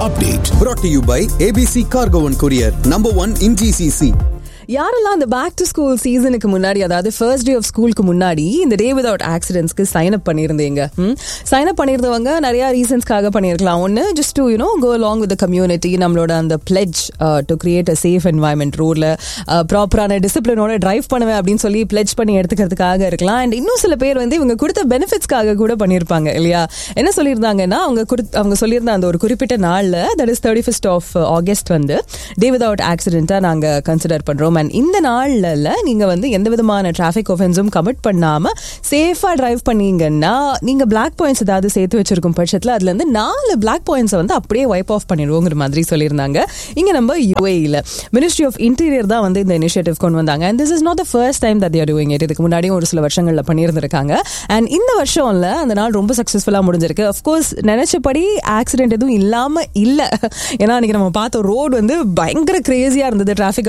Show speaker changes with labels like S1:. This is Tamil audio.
S1: update brought to you by ABC Cargo and Courier, number one in GCC.
S2: யாரெல்லாம் அந்த பேக் டு ஸ்கூல் சீசனுக்கு முன்னாடி அதாவது ஃபர்ஸ்ட் டே ஆஃப் ஸ்கூலுக்கு முன்னாடி இந்த டே வித்வுட் ஆக்சிடென்ட்ஸ்க்கு சைன் அப் பண்ணியிருந்தீங்க சைன் அப் பண்ணியிருந்தவங்க நிறைய ரீசன்ஸ்க்காக பண்ணியிருக்கலாம் ஒன்று just to you know go along with community நம்மளோட அந்த pledge to create a safe environment ரோட்ல ப்ராப்பரான டிசிப்ளினோட டிரைவ் பண்ணுவேன் அப்படின்னு சொல்லி பிளெஜ் பண்ணி எடுத்துக்கிறதுக்காக இருக்கலாம் அண்ட் இன்னும் சில பேர் வந்து இவங்க கொடுத்த பெனிஃபிட்ஸ்க்காக கூட பண்ணியிருப்பாங்க இல்லையா என்ன சொல்லியிருந்தாங்கன்னா அவங்க கொடுத்து அவங்க சொல்லியிருந்த அந்த ஒரு குறிப்பிட்ட நாளில் that is thirty first of August வந்து டே வித்வுட் ஆக்சிடென்ட்டாக நாங்கள் கன்சிடர் பண்ணுறோம் அண்ட் இந்த நாளில் நீங்கள் வந்து எந்த விதமான டிராஃபிக் ஒஃபென்ஸும் கமிட் பண்ணாமல் சேஃபாக டிரைவ் பண்ணீங்கன்னா நீங்கள் பிளாக் பாயிண்ட்ஸ் ஏதாவது சேர்த்து வச்சிருக்கும் பட்சத்தில் அதுலேருந்து நாலு பிளாக் பாயிண்ட்ஸை வந்து அப்படியே வைப் ஆஃப் பண்ணிடுவோங்கிற மாதிரி சொல்லியிருந்தாங்க இங்கே நம்ம யூஏயில் மினிஸ்ட்ரி ஆஃப் இன்டீரியர் தான் வந்து இந்த இனிஷியேட்டிவ் கொண்டு வந்தாங்க and this is not the first time that they're doing it இதுக்கு முன்னாடியும் ஒரு சில வருஷங்களில் பண்ணியிருந்திருக்காங்க அண்ட் இந்த வருஷம்ல அந்த நாள் ரொம்ப சக்ஸஸ்ஃபுல்லாக முடிஞ்சிருக்கு அஃப்கோர்ஸ் நினைச்சபடி ஆக்சிடென்ட் எதுவும் இல்லாமல் இல்லை ஏன்னா அன்றைக்கி நம்ம பார்த்த ரோடு வந்து பயங்கர கிரேசியாக இருந்தது டிராஃபிக்